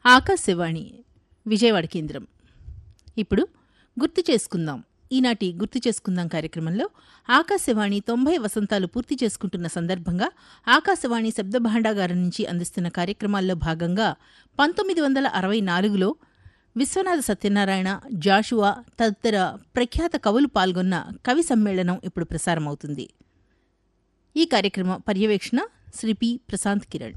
ఆకాశవాణి విజయవాడ కేంద్రం ఇప్పుడు గుర్తు చేసుకుందాం ఈనాటి గుర్తు చేసుకుందాం కార్యక్రమంలో ఆకాశవాణి తొంభై వసంతాలు పూర్తి చేసుకుంటున్న సందర్భంగా ఆకాశవాణి శబ్ద భాండాగారం నుంచి అందిస్తున్న కార్యక్రమాల్లో భాగంగా పంతొమ్మిది వందల అరవై నాలుగులో విశ్వనాథ సత్యనారాయణ జాషువా తదితర ప్రఖ్యాత కవులు పాల్గొన్న కవి సమ్మేళనం ఇప్పుడు ప్రసారమవుతుంది ఈ కార్యక్రమ పర్యవేక్షణ శ్రీ పి ప్రశాంత్ కిరణ్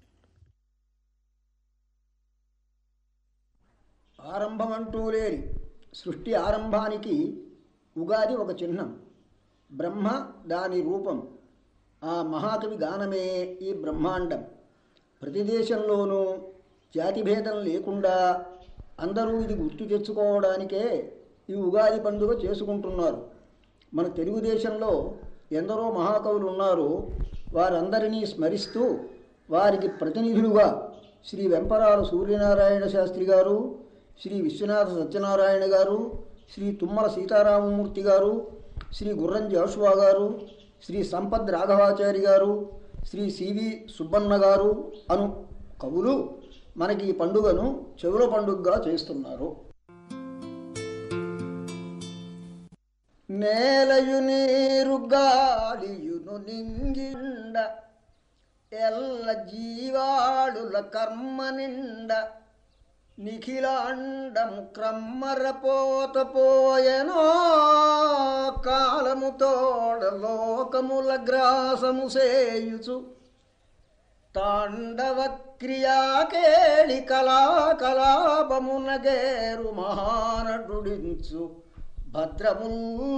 ఆరంభమంటూ లేని సృష్టి ఆరంభానికి ఉగాది ఒక చిహ్నం బ్రహ్మ దాని రూపం ఆ మహాకవి గానమే ఈ బ్రహ్మాండం ప్రతి దేశంలోనూ జాతిభేదం లేకుండా అందరూ ఇది గుర్తు తెచ్చుకోవడానికే ఈ ఉగాది పండుగ చేసుకుంటున్నారు మన తెలుగుదేశంలో ఎందరో మహాకవులు ఉన్నారు వారందరినీ స్మరిస్తూ వారికి ప్రతినిధులుగా శ్రీ వెంపరాల సూర్యనారాయణ శాస్త్రి గారు శ్రీ విశ్వనాథ సత్యనారాయణ గారు శ్రీ తుమ్మల సీతారామమూర్తి గారు శ్రీ గుర్రం జాషువా గారు శ్రీ సంపద్ రాఘవాచారి గారు శ్రీ సివి సుబ్బన్న గారు అను కవులు మనకి ఈ పండుగను చెవుల పండుగగా చేస్తున్నారు నేలయు నీరు గాలియును నింగిండ ఎల్ల జీవాడుల కర్మ నిండ నిఖిలాండము క్రమ్మరపోత పోయెనో కాలము తోడ లోకముల గ్రాసము సేయుచు తాండవ క్రియాకేళి కళాకలాపమునగేరు మహానటుడించు భద్రము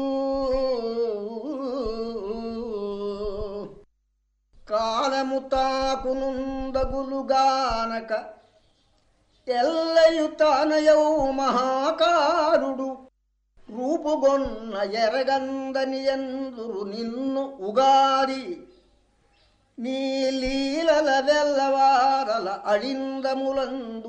కాలము తాకునుందగులుగానక ఎల్లయు తానయౌ మహాకారుడు రూపుగొన్న ఎరగందని ఎందురు నిన్ను ఉగాది నీ లీలల వెల్లవారల అడిందములందు